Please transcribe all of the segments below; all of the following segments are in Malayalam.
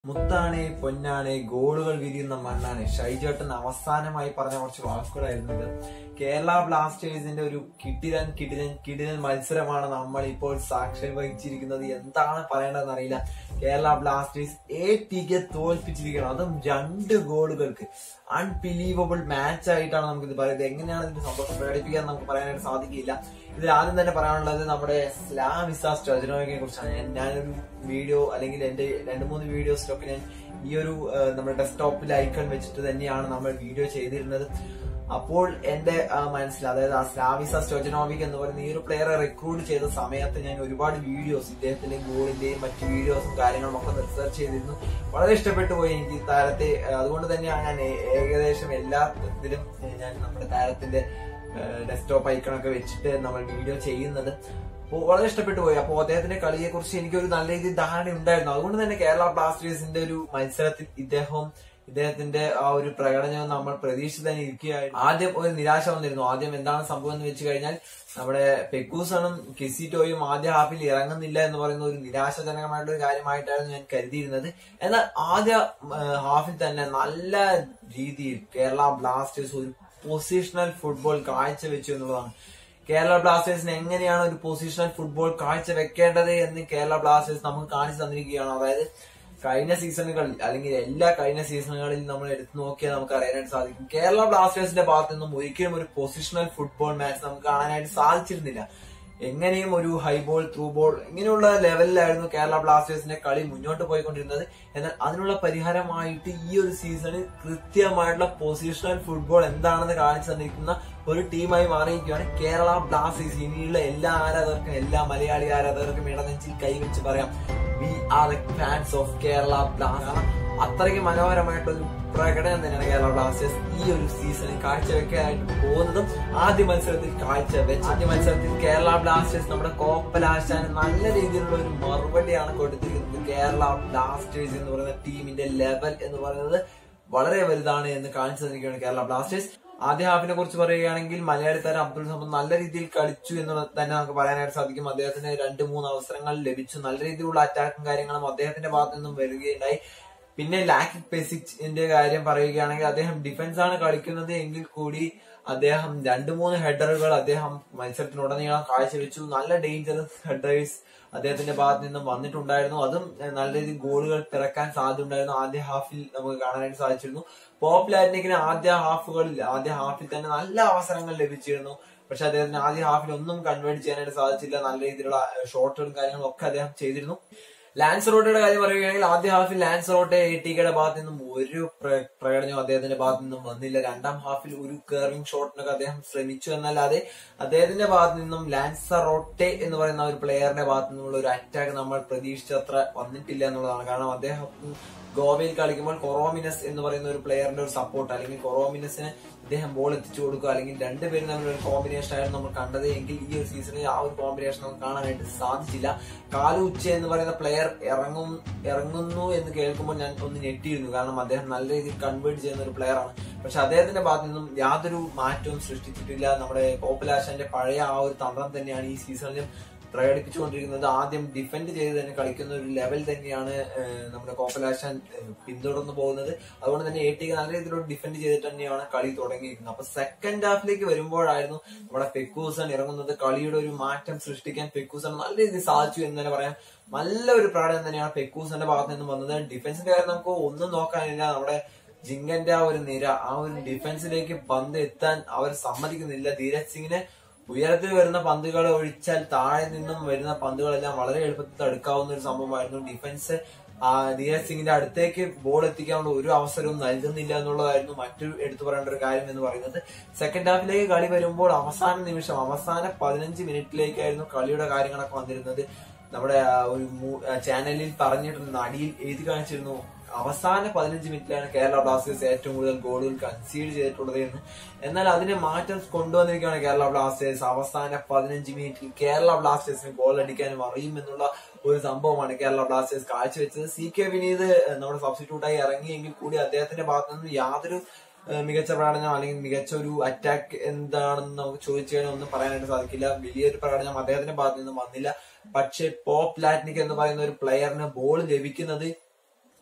മുത്താണ് പൊന്നാണ് ഗോളുകൾ വിരിയുന്ന മണ്ണാണ് ഷൈജേട്ടൻ അവസാനമായി പറഞ്ഞ കുറച്ച് വാക്കുകളായിരുന്നു ഇത് കേരള ബ്ലാസ്റ്റേഴ്സിന്റെ ഒരു കിടിലൻ കിടിലൻ കിടിലൻ മത്സരമാണ് നമ്മൾ ഇപ്പോൾ സാക്ഷ്യം വഹിച്ചിരിക്കുന്നത് എന്താണ് പറയേണ്ടതെന്ന് അറിയില്ല കേരള ബ്ലാസ്റ്റേഴ്സ് എ ടിക്ക് തോൽപ്പിച്ചിരിക്കണം അതും രണ്ട് ഗോളുകൾക്ക് അൺബിലീവബിൾ മാച്ച് ആയിട്ടാണ് നമുക്ക് ഇത് പറയുന്നത് എങ്ങനെയാണ് ഇതിന്റെ സന്തോഷം പ്രകടിപ്പിക്കാൻ നമുക്ക് പറയാനായിട്ട് സാധിക്കില്ല ഇതിൽ ആദ്യം തന്നെ പറയാനുള്ളത് നമ്മുടെ സ്ലാമിസ സ്റ്റജനോയെ കുറിച്ചാണ് ഞാൻ- ഞാനൊരു വീഡിയോ അല്ലെങ്കിൽ എന്റെ രണ്ട് മൂന്ന് വീഡിയോസിലൊക്കെ ഞാൻ ഈ ഒരു ആ, നമ്മുടെ ഡെസ്ക്ടോപ്പിൽ ഐക്കൺ വെച്ചിട്ട് തന്നെയാണ് നമ്മൾ വീഡിയോ ചെയ്തിരുന്നത് അപ്പോൾ എന്റെ ആ, മനസ്സിൽ അതായത് ആ സ്ലാവിസ സ്റ്റോജനോവിക് എന്ന് പറയുന്ന ഈ ഒരു പ്ലെയറെ റിക്രൂട്ട് ചെയ്ത സമയത്ത് ഞാൻ ഒരുപാട് വീഡിയോസ് ഇദ്ദേഹത്തിന്റെ ഗോളിന്റെയും മറ്റു വീഡിയോസും കാര്യങ്ങളും ഒക്കെ റിസർച്ച് ചെയ്തിരുന്നു വളരെ ഇഷ്ടപ്പെട്ടു പോയി എനിക്ക് ഈ താരത്തെ ആ, അതുകൊണ്ട് തന്നെയാണ് ഞാൻ ഏ- ഏകദേശം എല്ലാ ഇതിലും ഏ, ഞാൻ നമ്മുടെ താരത്തിന്റെ ഡെസ്ക്ടോപ്പ് ഐക്കണൊക്കെ വെച്ചിട്ട് നമ്മൾ വീഡിയോ ചെയ്യുന്നത് അപ്പോൾ വളരെ ഇഷ്ടപ്പെട്ടു പോയി അപ്പോൾ അദ്ദേഹത്തിന്റെ കളിയെ കുറിച്ച് എനിക്ക് ഒരു നല്ല രീതിയിൽ ധാരണ ഉണ്ടായിരുന്നു അതുകൊണ്ട് തന്നെ കേരള ബ്ലാസ്റ്റേഴ്സിന്റെ ഒരു മത്സരത്തിൽ ഇദ്ദേഹവും ഇദ്ദേഹത്തിന്റെ ആ ഒരു പ്രകടനം നമ്മൾ പ്രതീക്ഷിച്ച് തന്നെ ഇരിക്കുകയായിരുന്നു ആദ്യം ഒരു നിരാശ വന്നിരുന്നു ആദ്യം എന്താണ് സംഭവം എന്ന് വെച്ച് കഴിഞ്ഞാൽ നമ്മുടെ പെക്കൂസണും കിസിറ്റോയും ആദ്യ ഹാഫിൽ ഇറങ്ങുന്നില്ല എന്ന് പറയുന്ന ഒരു നിരാശാജനകമായിട്ടുള്ള ഒരു കാര്യമായിട്ടായിരുന്നു ഞാൻ കരുതിയിരുന്നത് എന്നാൽ ആദ്യ ആ, ഹാഫിൽ തന്നെ നല്ല രീതിയിൽ കേരള ബ്ലാസ്റ്റേഴ്സ് ഒരു പൊസിഷണൽ ഫുട്ബോൾ കാഴ്ചവെച്ചു എന്നുള്ളതാണ് കേരള ബ്ലാസ്റ്റേഴ്സിന് എങ്ങനെയാണ് ഒരു പൊസിഷണൽ ഫുട്ബോൾ കാഴ്ച വെക്കേണ്ടത് എന്ന് കേരള ബ്ലാസ്റ്റേഴ്സ് നമുക്ക് കാണിച്ചു തന്നിരിക്കുകയാണ് അതായത് കഴിഞ്ഞ സീസണുകളിൽ അല്ലെങ്കിൽ എല്ലാ കഴിഞ്ഞ സീസണുകളിൽ നമ്മൾ എടുത്തു നോക്കിയാൽ നമുക്ക് അറിയാനായിട്ട് സാധിക്കും കേരള ബ്ലാസ്റ്റേഴ്സിന്റെ ഭാഗത്തു നിന്നും ഒരിക്കലും ഒരു പൊസിഷണൽ ഫുട്ബോൾ മാച്ച് നമുക്ക് കാണാനായിട്ട് സാധിച്ചിരുന്നില്ല എങ്ങനെയും ഒരു ഹൈ ബോൾ ത്രൂ ബോൾ ഇങ്ങനെയുള്ള ലെവലിലായിരുന്നു കേരള ബ്ലാസ്റ്റേഴ്സിന്റെ കളി മുന്നോട്ട് പോയിക്കൊണ്ടിരുന്നത് എന്നാൽ അതിനുള്ള പരിഹാരമായിട്ട് ഈ ഒരു സീസണിൽ കൃത്യമായിട്ടുള്ള പൊസിഷണൽ ഫുട്ബോൾ എന്താണെന്ന് കാണിച്ചു തന്നിരിക്കുന്ന ഒരു ടീമായി മാറിയിരിക്കുകയാണ് കേരള ബ്ലാസ്റ്റേഴ്സ് ഇനിയുള്ള എല്ലാ ആരാധകർക്കും എല്ലാ മലയാളി ആരാധകർക്കും ഇടനെഞ്ചിൽ കൈവച്ച് പറയാം we are the fans of Kerala Blasters അത്രയ്ക്ക് മനോഹരമായിട്ടൊരു പ്രകടനം തന്നെയാണ് കേരള ബ്ലാസ്റ്റേഴ്സ് ഈ ഒരു സീസണിൽ കാഴ്ചവെക്കാനായിട്ട് പോകുന്നതും ആദ്യ മത്സരത്തിൽ കാഴ്ചവെച്ച് ആദ്യ മത്സരത്തിൽ കേരള ബ്ലാസ്റ്റേഴ്സ് നമ്മുടെ കോപ്പലാശാന് നല്ല രീതിയിലുള്ള ഒരു മറുപടിയാണ് കൊടുത്തിരിക്കുന്നത് കേരള ബ്ലാസ്റ്റേഴ്സ് എന്ന് പറയുന്ന ടീമിന്റെ ലെവൽ എന്ന് പറയുന്നത് വളരെ വലുതാണ് എന്ന് കാണിച്ചു തന്നിരിക്കുകയാണ് കേരള ബ്ലാസ്റ്റേഴ്സ് ആദ്യ ഹാഫിനെ കുറിച്ച് പറയുകയാണെങ്കിൽ മലയാളി താരം അബ്ദുൾ സമദ് നല്ല രീതിയിൽ കളിച്ചു എന്ന് തന്നെ നമുക്ക് പറയാനായിട്ട് സാധിക്കും അദ്ദേഹത്തിന് രണ്ട് മൂന്ന് അവസരങ്ങൾ ലഭിച്ചു നല്ല രീതിയിലുള്ള അറ്റാക്കും കാര്യങ്ങളും അദ്ദേഹത്തിന്റെ ഭാഗത്തു നിന്നും വരികയുണ്ടായി പിന്നെ ലാക്കിക് പെസിച്ചിന്റെ കാര്യം പറയുകയാണെങ്കിൽ അദ്ദേഹം ഡിഫൻസ് ആണ് കളിക്കുന്നത് എങ്കിൽ കൂടി അദ്ദേഹം രണ്ട് മൂന്ന് ഹെഡറുകൾ അദ്ദേഹം മത്സരത്തിനുടനീളം കാഴ്ചവെച്ചു നല്ല ഡേഞ്ചറസ് ഹെഡേഴ്സ് അദ്ദേഹത്തിന്റെ ഭാഗത്ത് നിന്നും വന്നിട്ടുണ്ടായിരുന്നു അതും ഏഹ്, നല്ല രീതിയിൽ ഗോളുകൾ പിറക്കാൻ സാധ്യതയുണ്ടായിരുന്നു ആദ്യ ഹാഫിൽ നമുക്ക് കാണാനായിട്ട് സാധിച്ചിരുന്നു പോപ്പ് ലാറ്റിനിക്കിന് ആദ്യ ഹാഫുകളിൽ ആദ്യ ഹാഫിൽ തന്നെ നല്ല അവസരങ്ങൾ ലഭിച്ചിരുന്നു പക്ഷെ അദ്ദേഹത്തിന് ആദ്യ ഹാഫിൽ ഒന്നും കൺവേർട്ട് ചെയ്യാനായിട്ട് സാധിച്ചില്ല നല്ല രീതിയിലുള്ള ഷോട്ടുകളും കാര്യങ്ങളും ഒക്കെ അദ്ദേഹം ചെയ്തിരുന്നു ലാൻസ് റോട്ടയുടെ കാര്യം പറയുകയാണെങ്കിൽ ആദ്യ ഹാഫിൽ ലാൻസ് റോട്ടെ എ ടിക്കയുടെ ഭാഗത്ത് നിന്നും ഒരു പ്ര- പ്രകടനവും അദ്ദേഹത്തിന്റെ ഭാഗത്ത് നിന്നും വന്നില്ല രണ്ടാം ഹാഫിൽ ഒരു കേറിംഗ് ഷോട്ടിനൊക്കെ അദ്ദേഹം ശ്രമിച്ചു എന്നല്ലാതെ അദ്ദേഹത്തിന്റെ ഭാഗത്ത് നിന്നും ലാൻസ റോട്ടെ എന്ന് പറയുന്ന ഒരു പ്ലെയറിന്റെ ഭാഗത്ത് നിന്നുള്ള ഒരു അറ്റാക്ക് നമ്മൾ പ്രതീക്ഷിച്ചത്ര വന്നിട്ടില്ല എന്നുള്ളതാണ് കാരണം അദ്ദേഹം ഗോവയിൽ കളിക്കുമ്പോൾ കൊറോമിനസ് എന്ന് പറയുന്ന ഒരു പ്ലെയറിന്റെ ഒരു സപ്പോർട്ട് അല്ലെങ്കിൽ കൊറോമിനസിന് ഇദ്ദേഹം ബോൾ എത്തിച്ചു കൊടുക്കുക അല്ലെങ്കിൽ രണ്ടുപേരും തമ്മിലുള്ള ഒരു കോമ്പിനേഷൻ ആയിരുന്നു നമ്മൾ കണ്ടത് എങ്കിൽ ഈ ഒരു സീസണിൽ ആ ഒരു കോമ്പിനേഷൻ നമുക്ക് കാണാനായിട്ട് സാധിച്ചില്ല കാലു ഉച്ച എന്ന് പറയുന്ന പ്ലെയർ ഇറങ്ങും ഇറങ്ങുന്നു എന്ന് കേൾക്കുമ്പോൾ ഞാൻ ഒന്ന് ഞെട്ടിയിരുന്നു കാരണം അദ്ദേഹം നല്ല രീതിയിൽ കൺവേർട്ട് ചെയ്യുന്ന ഒരു പ്ലെയർ ആണ് പക്ഷെ അദ്ദേഹത്തിന്റെ ഭാഗത്തു നിന്നും യാതൊരു മാറ്റവും സൃഷ്ടിച്ചിട്ടില്ല നമ്മുടെ കോപ്പലാശന്റെ പഴയ ആ ഒരു തന്ത്രം തന്നെയാണ് ഈ സീസണിലും പ്രകടിപ്പിച്ചുകൊണ്ടിരിക്കുന്നത് ആദ്യം ഡിഫെൻഡ് ചെയ്ത് തന്നെ കളിക്കുന്ന ഒരു ലെവൽ തന്നെയാണ് ഏഹ്, നമ്മുടെ കോപ്പലാശാൻ ഏഹ്, പിന്തുടർന്നു പോകുന്നത് അതുകൊണ്ട് തന്നെ എ ടിക്ക് നല്ല രീതിയിലുള്ള ഡിഫെൻഡ് ചെയ്തിട്ട് തന്നെയാണ് കളി തുടങ്ങിയിരിക്കുന്നത് അപ്പൊ സെക്കൻഡ് ഹാഫിലേക്ക് വരുമ്പോഴായിരുന്നു നമ്മുടെ പെക്കൂസൺ ഇറങ്ങുന്നത് കളിയുടെ ഒരു മാറ്റം സൃഷ്ടിക്കാൻ പെക്കൂസൺ നല്ല രീതിയിൽ സാധിച്ചു എന്ന് തന്നെ പറയാം നല്ല ഒരു പ്രകടനം തന്നെയാണ് പെക്കൂസന്റെ ഭാഗത്ത് നിന്നും വന്നത് ഡിഫൻസിന്റെ കാര്യം നമുക്ക് ഒന്നും നോക്കാനില്ല നമ്മുടെ ജിങ്കന്റെ ആ ഒരു നിര ആ ഒരു ഡിഫൻസിലേക്ക് പന്ത് എത്താൻ അവർ സമ്മതിക്കുന്നില്ല ധീരജ് സിംഗിനെ ഉയരത്തിൽ വരുന്ന പന്തുകൾ ഒഴിച്ചാൽ താഴെ നിന്നും വരുന്ന പന്തുകളെല്ലാം വളരെ എളുപ്പത്തിൽ തടുക്കാവുന്ന ഒരു സംഭവമായിരുന്നു ഡിഫൻസ് ആ ധീരജ് സിംഗിന്റെ അടുത്തേക്ക് ബോൾ എത്തിക്കാനുള്ള ഒരു അവസരവും നൽകുന്നില്ല എന്നുള്ളതായിരുന്നു മറ്റൊരു എടുത്തു പറയേണ്ട ഒരു കാര്യം എന്ന് പറയുന്നത് സെക്കൻഡ് ഹാഫിലേക്ക് കളി വരുമ്പോൾ അവസാന നിമിഷം അവസാന പതിനഞ്ച് മിനിറ്റിലേക്കായിരുന്നു കളിയുടെ കാര്യങ്ങളൊക്കെ വന്നിരുന്നത് നമ്മുടെ ആ, ഒരു മൂ- ആ, ചാനലിൽ പറഞ്ഞിട്ടുണ്ട് അടിയിൽ എഴുതി കാണിച്ചിരുന്നു അവസാന പതിനഞ്ച് മിനിറ്റിലാണ് കേരള ബ്ലാസ്റ്റേഴ്സ് ഏറ്റവും കൂടുതൽ ഗോളുകൾ കൺസീഡ് ചെയ്തിട്ടുള്ളത് എന്ന് എന്നാൽ അതിനെ മാറ്റം കൊണ്ടുവന്നിരിക്കുകയാണ് കേരള ബ്ലാസ്റ്റേഴ്സ് അവസാന പതിനഞ്ച് മിനിറ്റിൽ കേരള ബ്ലാസ്റ്റേഴ്സിന് ഗോൾ അടിക്കാനും അറിയും എന്നുള്ള ഒരു സംഭവമാണ് കേരള ബ്ലാസ്റ്റേഴ്സ് കാഴ്ചവെച്ചത് സി കെ വിനീത് ഏഹ്, നമ്മുടെ സബ്സ്റ്റിറ്റ്യൂട്ടായി ഇറങ്ങിയെങ്കിൽ കൂടി അദ്ദേഹത്തിന്റെ ഭാഗത്തു നിന്ന് യാതൊരു ഏഹ്, മികച്ച പ്രകടനം അല്ലെങ്കിൽ മികച്ച ഒരു അറ്റാക്ക് എന്താണെന്ന് നമുക്ക് ചോദിച്ചു കഴിഞ്ഞാൽ ഒന്നും പറയാനായിട്ട് സാധിക്കില്ല വലിയൊരു പ്രകടനം അദ്ദേഹത്തിന്റെ ഭാഗത്തു നിന്നും വന്നില്ല പക്ഷെ പോപ്പ് ലാറ്റ്നിക് എന്ന് പറയുന്ന ഒരു പ്ലെയറിന് ബോൾ ലഭിക്കുന്നത്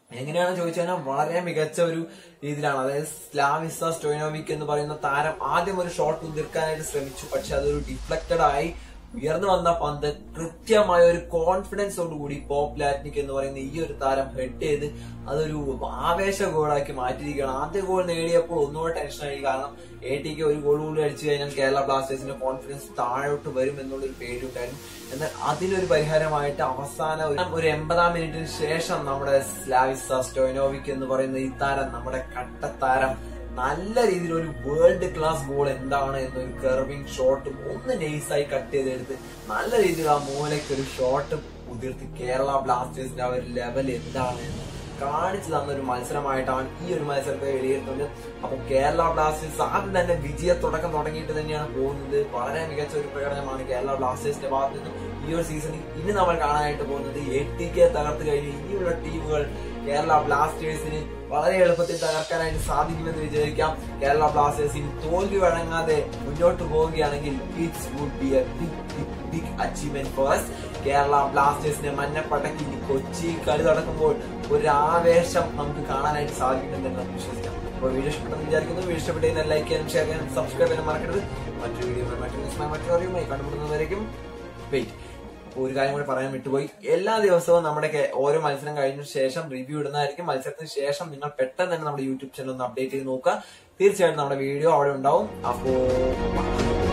എങ്ങനെയാണെന്ന് ചോദിച്ചു കഴിഞ്ഞാൽ വളരെ മികച്ച ഒരു രീതിയിലാണ് അതായത് സ്ലാവിസ സ്റ്റോയിനോവിക് എന്ന് പറയുന്ന താരം ആദ്യം ഒരു ഷോട്ട് മുതിർക്കാനായിട്ട് ശ്രമിച്ചു പക്ഷെ അതൊരു ഡിഫ്ലക്റ്റഡ് ആയി ഉയർന്നു വന്ന പന്ത് കൃത്യമായ ഒരു കോൺഫിഡൻസോടുകൂടി പോപ്പ് ലാറ്റ്നിക് എന്ന് പറയുന്ന ഈ ഒരു താരം ഹെഡ് ചെയ്ത് അതൊരു ആവേശ ഗോളാക്കി മാറ്റിയിരിക്കുകയാണ് ആദ്യ ഗോൾ നേടിയപ്പോൾ ഒന്നുകൂടെ ടെൻഷനായി കാരണം എ ടിക്ക് ഒരു ഗോൾ കൂടി അടിച്ചു കഴിഞ്ഞാൽ കേരള ബ്ലാസ്റ്റേഴ്സിന്റെ കോൺഫിഡൻസ് താഴോട്ട് വരും എന്നുള്ളൊരു പേടിയുണ്ടായിരുന്നു എന്നാൽ അതിനൊരു പരിഹാരമായിട്ട് അവസാന ഒരു- ഒരു എൺപതാം മിനിറ്റിന് ശേഷം നമ്മുടെ സ്ലാവിസ സ്റ്റോയിനോവിക് എന്ന് പറയുന്ന ഈ താരം നമ്മുടെ കട്ടത്താരം നല്ല രീതിയിൽ ഒരു വേൾഡ് ക്ലാസ് ഗോൾ എന്താണ് എന്നൊരു കർവിംഗ് ഷോട്ടും ഒന്ന് നൈസായി കട്ട് ചെയ്തെടുത്ത് നല്ല രീതിയിൽ ആ മൂലയ്ക്ക് ഒരു ഷോട്ട് ഉതിർത്തി കേരള ബ്ലാസ്റ്റേഴ്സിന്റെ ആ ഒരു ലെവൽ എന്താണ് എന്ന് കാണിച്ചു തന്ന ഒരു മത്സരമായിട്ടാണ് ഈ ഒരു മത്സരത്തെ വിലയിരുത്തുന്നത് അപ്പൊ കേരള ബ്ലാസ്റ്റേഴ്സ് ആദ്യം തന്നെ വിജയ തുടക്കം തുടങ്ങിയിട്ട് തന്നെയാണ് പോകുന്നത് വളരെ മികച്ച ഒരു പ്രകടനമാണ് കേരള ബ്ലാസ്റ്റേഴ്സിന്റെ ഭാഗത്ത് നിന്ന് ഈ ഒരു സീസണിൽ ഇനി നമ്മൾ കാണാനായിട്ട് പോകുന്നത് എ ടി കെ തകർത്ത് കഴിഞ്ഞ് ഇനിയുള്ള ടീമുകൾ കേരള ബ്ലാസ്റ്റേഴ്സിന് വളരെ എളുപ്പത്തിൽ തകർക്കാനായിട്ട് സാധിക്കുമെന്ന് വിചാരിക്കാം കേരള ബ്ലാസ്റ്റേഴ്സിന് തോൽവി വഴങ്ങാതെ മുന്നോട്ട് പോവുകയാണെങ്കിൽ it's would be a big big big achievement for us Kerala ബ്ലാസ്റ്റേഴ്സിന്റെ മഞ്ഞപ്പടക്ക് ഇനി കൊച്ചി കളി നടക്കുമ്പോൾ ഒരു ആവേശം നമുക്ക് കാണാനായിട്ട് സാധിക്കുമെന്ന് തന്നെ നമുക്ക് വിശ്വസിക്കാം അപ്പോൾ വീഡിയോ ഇഷ്ടപ്പെട്ടെന്ന് വിചാരിക്കുന്നു വീഡിയോ ഇഷ്ടപ്പെട്ടതിനാൽ ലൈക്ക് ചെയ്യാനും ഷെയർ ചെയ്യാനും സബ്സ്ക്രൈബ് ചെയ്യാനും മറക്കരുത് മറ്റൊരു വീഡിയോ മറ്റൊരു ദിവസമായി മറ്റൊരു അറിയുമായി കണ്ടുപിടുന്നവരേക്കും വെയിറ്റ് അപ്പൊ ഒരു കാര്യം കൂടി പറയാൻ വിട്ടുപോയി എല്ലാ ദിവസവും നമ്മുടെ കെ- ഓരോ മത്സരം കഴിഞ്ഞ ശേഷം റിവ്യൂ ഇടുന്നതായിരിക്കും മത്സരത്തിന് ശേഷം നിങ്ങൾ പെട്ടെന്ന് തന്നെ നമ്മുടെ യൂട്യൂബ് ചാനൽ ഒന്ന് അപ്ഡേറ്റ് ചെയ്ത് നോക്കുക തീർച്ചയായിട്ടും നമ്മുടെ വീഡിയോ അവിടെ ഉണ്ടാവും അപ്പോ